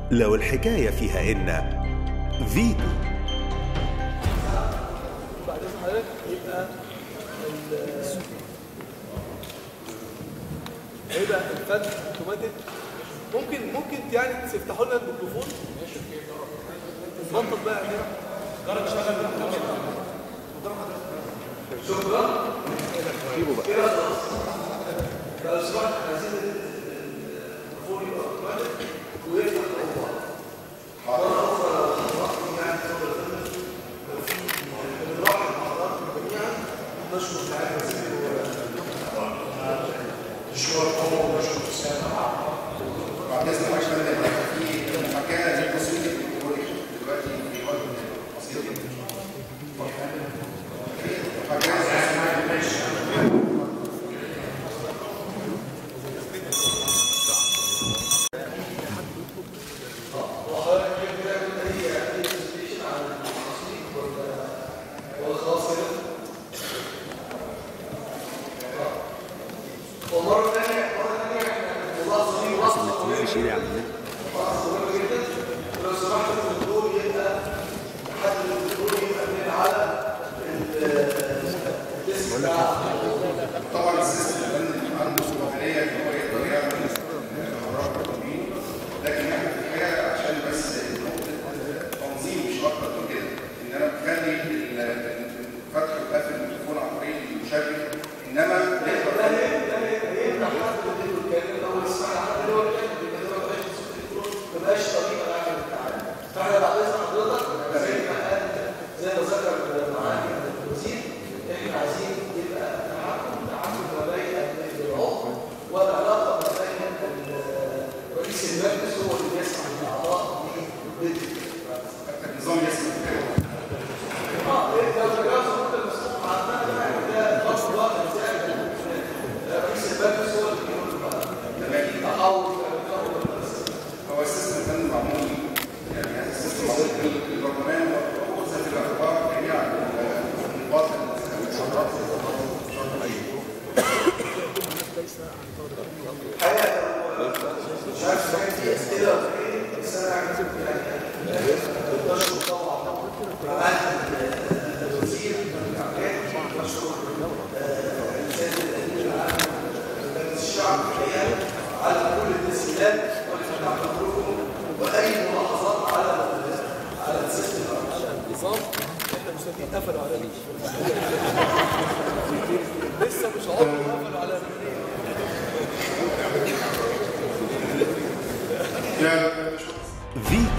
لو الحكاية فيها إن فيتو بعد اذن حضرتك يبقى ال- هيبقى الفتح اوتوماتيك ممكن ممكن يعني تفتحوا لنا الميكروفون نظبط بقى عندنا جرب تشتغل شكرا جيبوا بقى لو سمحت عايزين الميكروفون يبقى اوتوماتيك ويفتح الاوضاع مرة أخرى لو سمحتم يعني تفضل الراحة مع حضراتكم جميعا نشكر سعادة وزير نشكر عمر ونشكر اسامه بعد اذن حضرتك بدأ يبقى في مكان زي تصوير الالكتروني دلوقتي في وقت بسيط جدا مكان زي ومرة ثانية مرة ثانية احنا الملاحظة دي واضحة مفيش ايدي عملنا ملاحظة مهمة جدا ولو سمحتوا الدكتور يبقى حد من الدكتور يبقى من على الديسك بتاع طبعا السيستم اللي عنده صلاحيه ان هو يقدر يعمل اوراق التمرين لكن احنا في الحقيقه عشان بس نقطه تنظيم مش اكتر من كده ان انا بخلي ال- فتح وقفل الميكروفون عن طريق المشرف انما نقدر مبقاش طريقة يعني التعامل فاحنا بعد اذن حضرتك زي ما قال زي ما ذكر معالي الوزير احنا عايزين يبقى تحكم تعامل ما بين العضو والعلاقة ما بين ال- رئيس المجلس هو اللي بيسمع الاعضاء بالفيديو النظام يسمح كده اه لو تجاوز انت المسؤول عنها ده خط واحد زائد رئيس المجلس هو اللي بيقول بقى تحول هو السيستم كان معمول يعني السيستم معمول للبرلمان واخذ في الاعتبار جميع النقاط المشارات مش عارف حاجات دي اسئله ولا ايه بس انا عايز يعني بشكر طبعا معالي الوزير الحاجات بشكر السيد الامين العام مجلس الشعب الحقيقه على كل التسهيلات والفتح مبروكم واي ملاحظات على على السيستم النظام احنا مستفيدين قفلوا على لسه مش عارف قفلوا على لا لا لا فيتو